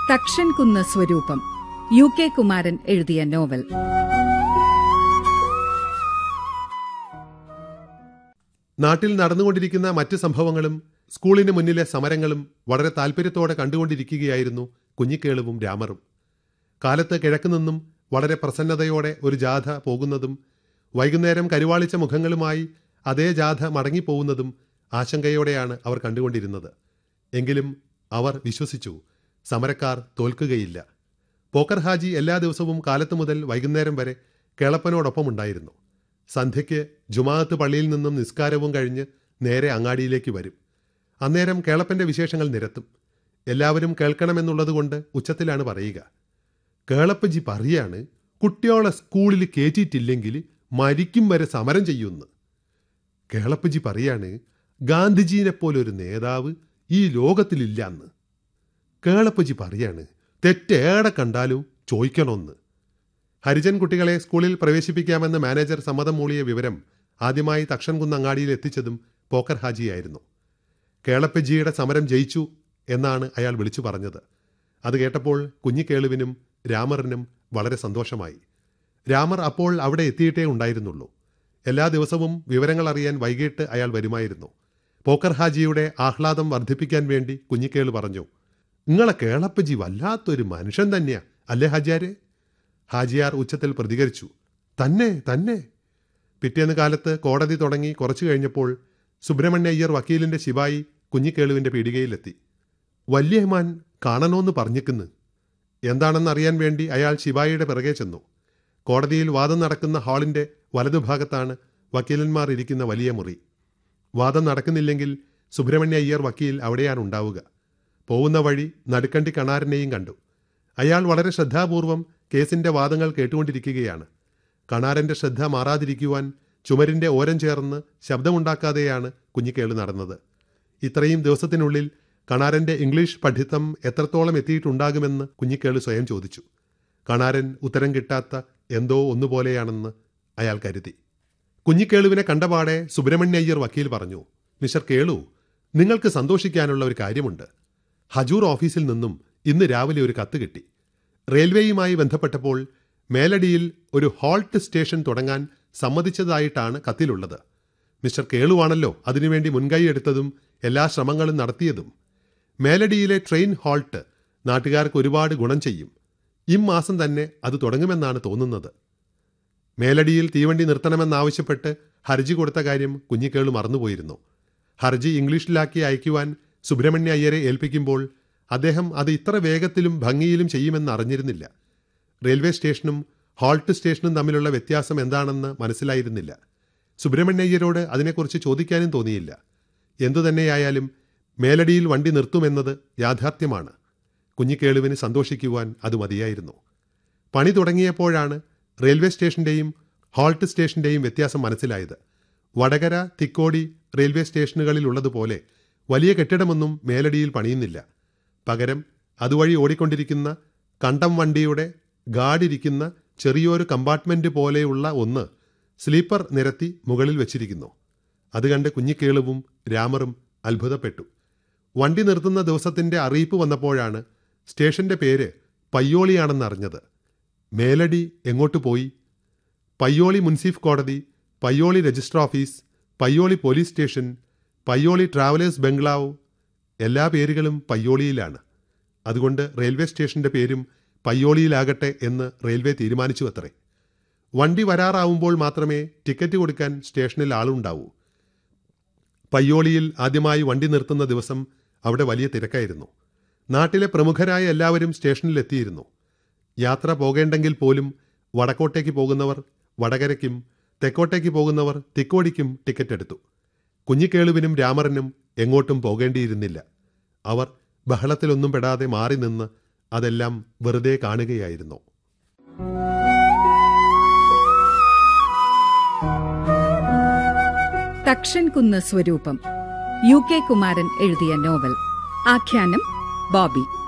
തക്ഷൻകുന്ന് സ്വരൂപം U K Kumaran എഴുതിയ novel നാട്ടിൽ നടന്നുകൊണ്ടിരിക്കുന്ന മറ്റ് സംഭവങ്ങളും സ്കൂളിന് മുന്നിലെ സമരങ്ങളും വളരെ താല്പര്യത്തോടെ കണ്ടുകൊണ്ടിരിക്കുകയായിരുന്നു കുഞ്ഞിക്കേളുവും രാമറും കാലത്ത് കിഴക്ക് നിന്നും വളരെ പ്രസന്നതയോടെ ഒരു ജാഥ പോകുന്നതും വൈകുന്നേരം കരുവാളിച്ച മുഖങ്ങളുമായി അതേ ജാഥ മടങ്ങിപ്പോകുന്നതും ആശങ്കയോടെയാണ് അവർ കണ്ടുകൊണ്ടിരുന്നത് എങ്കിലും അവർ വിശ്വസിച്ചു സമരക്കാർ തോൽക്കുകയില്ല പോക്കർ ഹാജി എല്ലാ ദിവസവും കാലത്തു മുതൽ വൈകുന്നേരം വരെ കേളപ്പനോടൊപ്പമുണ്ടായിരുന്നു സന്ധ്യയ്ക്ക് ജുമാഅത്ത് പള്ളിയിൽ നിന്നും നിസ്കാരവും കഴിഞ്ഞ് നേരെ അങ്ങാടിയിലേക്ക് വരും അന്നേരം കേളപ്പന്റെ വിശേഷങ്ങൾ നിരത്തും എല്ലാവരും കേൾക്കണമെന്നുള്ളതുകൊണ്ട് ഉച്ചത്തിലാണ് പറയുക കേളപ്പജി പറയാണ് കുട്ടിയോളെ സ്കൂളിൽ കയറ്റിയിട്ടില്ലെങ്കിൽ മരിക്കും വരെ സമരം ചെയ്യുമെന്ന് കേളപ്പജി പറയാണ് ഗാന്ധിജീനെ പോലൊരു നേതാവ് ഈ ലോകത്തിലില്ല കേളപ്പജി പറയാണ് തെറ്റേടെ കണ്ടാലും ചോദിക്കണമെന്ന് ഹരിജൻ കുട്ടികളെ സ്കൂളിൽ പ്രവേശിപ്പിക്കാമെന്ന് മാനേജർ സമ്മതം മൂളിയ വിവരം ആദ്യമായി തക്ഷൻകുന്ന് അങ്ങാടിയിൽ എത്തിച്ചതും പോക്കർ ഹാജിയായിരുന്നു കേളപ്പജിയുടെ സമരം ജയിച്ചു എന്നാണ് അയാൾ വിളിച്ചു പറഞ്ഞത് അത് കേട്ടപ്പോൾ കുഞ്ഞിക്കേളുവിനും രാമറിനും വളരെ സന്തോഷമായി രാമർ അപ്പോൾ അവിടെ എത്തിയിട്ടേ ഉണ്ടായിരുന്നുള്ളൂ എല്ലാ ദിവസവും വിവരങ്ങൾ അറിയാൻ വൈകിട്ട് അയാൾ വരുമായിരുന്നു പോക്കർ ഹാജിയുടെ ആഹ്ലാദം വർദ്ധിപ്പിക്കാൻ വേണ്ടി കുഞ്ഞിക്കേള് പറഞ്ഞു നിങ്ങളെ കേളപ്പജി വല്ലാത്തൊരു മനുഷ്യൻ തന്നെയാ അല്ലേ ഹാജിയാരെ ഹാജിയാർ ഉച്ചത്തിൽ പ്രതികരിച്ചു തന്നെ തന്നെ പിറ്റേന്ന് കാലത്ത് കോടതി തുടങ്ങി കുറച്ചു കഴിഞ്ഞപ്പോൾ സുബ്രഹ്മണ്യ അയ്യർ വക്കീലിന്റെ ശിപായി കുഞ്ഞിക്കേളുവിന്റെ പീടികയിലെത്തി വല്യഹ്മാൻ കാണണോന്ന് പറഞ്ഞിക്കുന്ന് എന്താണെന്നറിയാൻ വേണ്ടി അയാൾ ശിപായിയുടെ പിറകെ ചെന്നു കോടതിയിൽ വാദം നടക്കുന്ന ഹാളിന്റെ വലതുഭാഗത്താണ് വക്കീലന്മാർ ഇരിക്കുന്ന വലിയ മുറി വാദം നടക്കുന്നില്ലെങ്കിൽ സുബ്രഹ്മണ്യ അയ്യർ വക്കീൽ അവിടെയാണ് ഉണ്ടാവുക പോകുന്ന വഴി നടുക്കണ്ടി കണാരനെയും കണ്ടു അയാൾ വളരെ ശ്രദ്ധാപൂർവം കേസിന്റെ വാദങ്ങൾ കേട്ടുകൊണ്ടിരിക്കുകയാണ് കണാരന്റെ ശ്രദ്ധ മാറാതിരിക്കുവാൻ ചുമരിന്റെ ഓരം ചേർന്ന് ശബ്ദമുണ്ടാക്കാതെയാണ് കുഞ്ഞിക്കേള് നടന്നത് ഇത്രയും ദിവസത്തിനുള്ളിൽ കണാരന്റെ ഇംഗ്ലീഷ് പഠിത്തം എത്രത്തോളം എത്തിയിട്ടുണ്ടാകുമെന്ന് കുഞ്ഞിക്കേള് സ്വയം ചോദിച്ചു കണാരൻ ഉത്തരം കിട്ടാത്ത എന്തോ ഒന്നുപോലെയാണെന്ന് അയാൾ കരുതി കുഞ്ഞിക്കേളുവിനെ കണ്ടപാടെ സുബ്രഹ്മണ്യ അയ്യർ വക്കീൽ പറഞ്ഞു മിസ്റ്റർ കേളു നിങ്ങൾക്ക് സന്തോഷിക്കാനുള്ള ഒരു കാര്യമുണ്ട് ഹജൂർ ഓഫീസിൽ നിന്നും ഇന്ന് രാവിലെ ഒരു കത്ത് കിട്ടി റെയിൽവേയുമായി ബന്ധപ്പെട്ടപ്പോൾ മേലടിയിൽ ഒരു ഹോൾട്ട് സ്റ്റേഷൻ തുടങ്ങാൻ സമ്മതിച്ചതായിട്ടാണ് കത്തിലുള്ളത് മിസ്റ്റർ കേളുവാണല്ലോ അതിനുവേണ്ടി മുൻകൈ എടുത്തതും എല്ലാ ശ്രമങ്ങളും നടത്തിയതും മേലടിയിലെ ട്രെയിൻ ഹോൾട്ട് നാട്ടുകാർക്ക് ഒരുപാട് ഗുണം ചെയ്യും ഇമ്മാസം തന്നെ അത് തുടങ്ങുമെന്നാണ് തോന്നുന്നത് മേലടിയിൽ തീവണ്ടി നിർത്തണമെന്നാവശ്യപ്പെട്ട് ഹർജി കൊടുത്ത കാര്യം കുഞ്ഞിക്കേളു മറന്നുപോയിരുന്നു ഹർജി ഇംഗ്ലീഷിലാക്കി അയക്കുവാൻ സുബ്രഹ്മണ്യ അയ്യരെ ഏൽപ്പിക്കുമ്പോൾ അദ്ദേഹം അത് ഇത്ര വേഗത്തിലും ഭംഗിയിലും ചെയ്യുമെന്ന് അറിഞ്ഞിരുന്നില്ല റെയിൽവേ സ്റ്റേഷനും ഹോൾട്ട് സ്റ്റേഷനും തമ്മിലുള്ള വ്യത്യാസം എന്താണെന്ന് മനസ്സിലായിരുന്നില്ല സുബ്രഹ്മണ്യ അയ്യരോട് അതിനെക്കുറിച്ച് ചോദിക്കാനും തോന്നിയില്ല എന്തുതന്നെയായാലും മേലടിയിൽ വണ്ടി നിർത്തുമെന്നത് യാഥാർത്ഥ്യമാണ് കുഞ്ഞിക്കേളുവിന് സന്തോഷിക്കുവാൻ അത് മതിയായിരുന്നു പണി തുടങ്ങിയപ്പോഴാണ് റെയിൽവേ സ്റ്റേഷന്റെയും ഹോൾട്ട് സ്റ്റേഷന്റെയും വ്യത്യാസം മനസ്സിലായത് വടകര തിക്കോടി റെയിൽവേ സ്റ്റേഷനുകളിലുള്ളതുപോലെ വലിയ കെട്ടിടമൊന്നും മേലടിയിൽ പണിയുന്നില്ല പകരം അതുവഴി ഓടിക്കൊണ്ടിരിക്കുന്ന കണ്ടം വണ്ടിയുടെ ഗാർഡിരിക്കുന്ന ചെറിയൊരു കമ്പാർട്ട്മെന്റ് പോലെയുള്ള ഒന്ന് സ്ലീപ്പർ നിരത്തി മുകളിൽ വെച്ചിരിക്കുന്നു അത് കണ്ട് കുഞ്ഞിക്കേളുവും രാമറും അത്ഭുതപ്പെട്ടു വണ്ടി നിർത്തുന്ന ദിവസത്തിന്റെ അറിയിപ്പ് വന്നപ്പോഴാണ് സ്റ്റേഷന്റെ പേര് പയ്യോളിയാണെന്നറിഞ്ഞത് മേലടി എങ്ങോട്ട് പോയി പയ്യോളി മുൻസിഫ് കോടതി Payyoli register office Payyoli police station Payyoli travellers bungalow എല്ലാ പേരുകളും പയ്യോളിയിലാണ് അതുകൊണ്ട് റെയിൽവേ സ്റ്റേഷന്റെ പേരും പയ്യോളിയിലാകട്ടെ എന്ന് റെയിൽവേ തീരുമാനിച്ചു അത്രേ വണ്ടി വരാറാവുമ്പോൾ മാത്രമേ ടിക്കറ്റ് കൊടുക്കാൻ സ്റ്റേഷനിൽ ആളുണ്ടാവൂ പയ്യോളിയിൽ ആദ്യമായി വണ്ടി നിർത്തുന്ന ദിവസം അവിടെ വലിയ തിരക്കായിരുന്നു നാട്ടിലെ പ്രമുഖരായ എല്ലാവരും സ്റ്റേഷനിലെത്തിയിരുന്നു യാത്ര പോകേണ്ടെങ്കിൽ പോലും വടക്കോട്ടേക്ക് പോകുന്നവർ വടകരയ്ക്കും തെക്കോട്ടേക്ക് പോകുന്നവർ തിക്കോടിക്കും ടിക്കറ്റ് എടുത്തു കുഞ്ഞിക്കേളുവിനും രാമറിനും എങ്ങോട്ടും പോകേണ്ടിയിരുന്നില്ല അവർ ബഹളത്തിലൊന്നും പെടാതെ മാറി നിന്ന് അതെല്ലാം വെറുതെ കാണുകയായിരുന്നു തക്ഷൻകുന്ന് സ്വരൂപം യു കെ കുമാരൻ എഴുതിയ നോവൽ ആഖ്യാനം ബോബി